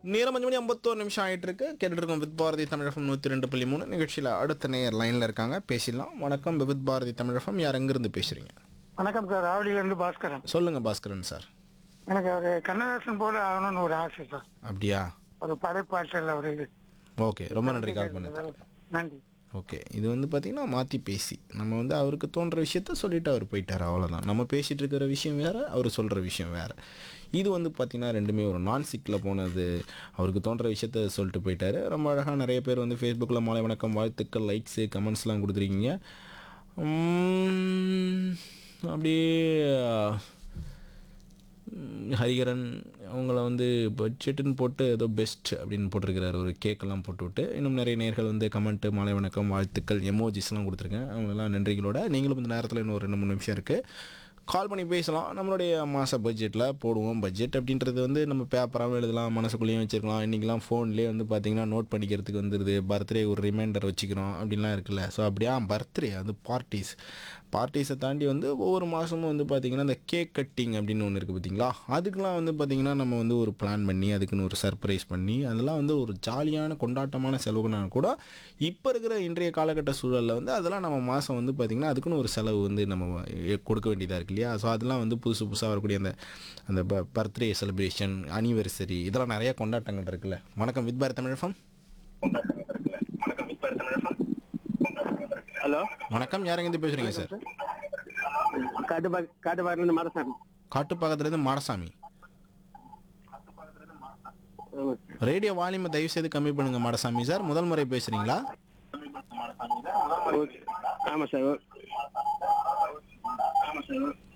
நேரம் அஞ்சு மணி ஐம்பத்தோரு நிமிஷம் ஆயிட்டு இருக்கு கேட்டுட்டு இருக்கோம் வித் பாரதி தமிழகம் நூற்றி ரெண்டு புள்ளி மூணு நிகழ்ச்சியில் அடுத்த நேர் லைனில் இருக்காங்க பேசிடலாம் வணக்கம் வித் பாரதி தமிழகம் யார் எங்கேருந்து பேசுறீங்க வணக்கம் சார் ஆவடியிலேருந்து பாஸ்கரன் சொல்லுங்க பாஸ்கரன் சார் எனக்கு ஒரு கண்ணதாசன் போல ஆகணும்னு ஒரு ஆசை சார் அப்படியா ஒரு படைப்பாற்றல் ஒரு இது ஓகே ரொம்ப நன்றி கால் பண்ணது நன்றி ஓகே இது வந்து பார்த்திங்கன்னா மாற்றி பேசி நம்ம வந்து அவருக்கு தோன்ற விஷயத்த சொல்லிட்டு அவர் போயிட்டார் அவ்வளோதான் நம்ம பேசிகிட்டு இருக்கிற விஷயம் வேறு அவர் சொல்கிற விஷயம் வேறு இது வந்து பார்த்திங்கன்னா ரெண்டுமே ஒரு நான் சிக்கில் போனது அவருக்கு தோன்ற விஷயத்த சொல்லிட்டு போயிட்டார் ரொம்ப அழகாக நிறைய பேர் வந்து ஃபேஸ்புக்கில் மாலை வணக்கம் வாழ்த்துக்கள் லைக்ஸு கமெண்ட்ஸ்லாம் கொடுத்துருக்கீங்க உம், அப்படியே ம், ஹரிகரன் அவங்கள வந்து பட்ஜெட்டுன்னு போட்டு ஏதோ பெஸ்ட் அப்படின்னு போட்டிருக்கிறாரு ஒரு கேக்கெல்லாம் போட்டுவிட்டு இன்னும் நிறைய நேர்கள் வந்து கமெண்ட்டு மாலை வணக்கம் வாழ்த்துக்கள் எமோஜிஸ்லாம் கொடுத்துருக்கேன் அவங்களெல்லாம் நன்றிகளோட நீங்களும் இந்த நேரத்தில் இன்னும் ஒரு ரெண்டு மூணு நிமிஷம் இருக்குது கால் பண்ணி பேசலாம் நம்மளுடைய மாத பட்ஜெட்டில் போடுவோம் பட்ஜெட் அப்படின்றது வந்து நம்ம பேப்பராகவும் எழுதலாம் மனசுக்குள்ளேயும் வச்சுருக்கலாம் இன்றைக்கெலாம் ஃபோன்லேயே வந்து பார்த்திங்கன்னா நோட் பண்ணிக்கிறதுக்கு வந்துடுது பர்த்டே ஒரு ரிமைண்டர் வச்சுக்கிறோம் அப்படின்லாம் இருக்குல்ல ஸோ அப்படியே பர்த்டே அது பார்ட்டிஸ் பார்ட்டிஸை தாண்டி வந்து ஒவ்வொரு மாதமும் வந்து பார்த்திங்கன்னா இந்த கேக் கட்டிங் அப்படின்னு ஒன்று இருக்குது பார்த்தீங்களா அதுக்கெலாம் வந்து பார்த்திங்கன்னா நம்ம வந்து ஒரு பிளான் பண்ணி அதுக்குன்னு ஒரு சர்ப்ரைஸ் பண்ணி அதெல்லாம் வந்து ஒரு ஜாலியான கொண்டாட்டமான செலவுனா கூட இப்போ இருக்கிற இன்றைய காலகட்ட சூழலில் வந்து அதெல்லாம் நம்ம மாதம் வந்து பார்த்திங்கன்னா அதுக்குன்னு ஒரு செலவு வந்து நம்ம எ- கொடுக்க வேண்டியதாக இருக்கு இல்லையா ஸோ அதெல்லாம் வந்து புதுசு புதுசாக வரக்கூடிய அந்த அந்த பர்த்டே செலிப்ரேஷன் அனிவர்சரி இதெல்லாம் நிறைய கொண்டாட்டங்கள் இருக்குல்ல வணக்கம் வித் பாரத் தமிழகம் ஹலோ வணக்கம் யாரெங்கேருந்து பேசுகிறீங்க சார் காட்டுப்பா காட்டுப்பாக்கிலிருந்து மாடசாமி காட்டுப்பாக்கத்துலேருந்து மாடசாமி ரேடியோ வால்யூமை தயவு செய்து கம்மி பண்ணுங்க மாடசாமி சார் முதல் முறை பேசுறீங்களா ஓகே ஆமாம் சார் ஆமாம் சார்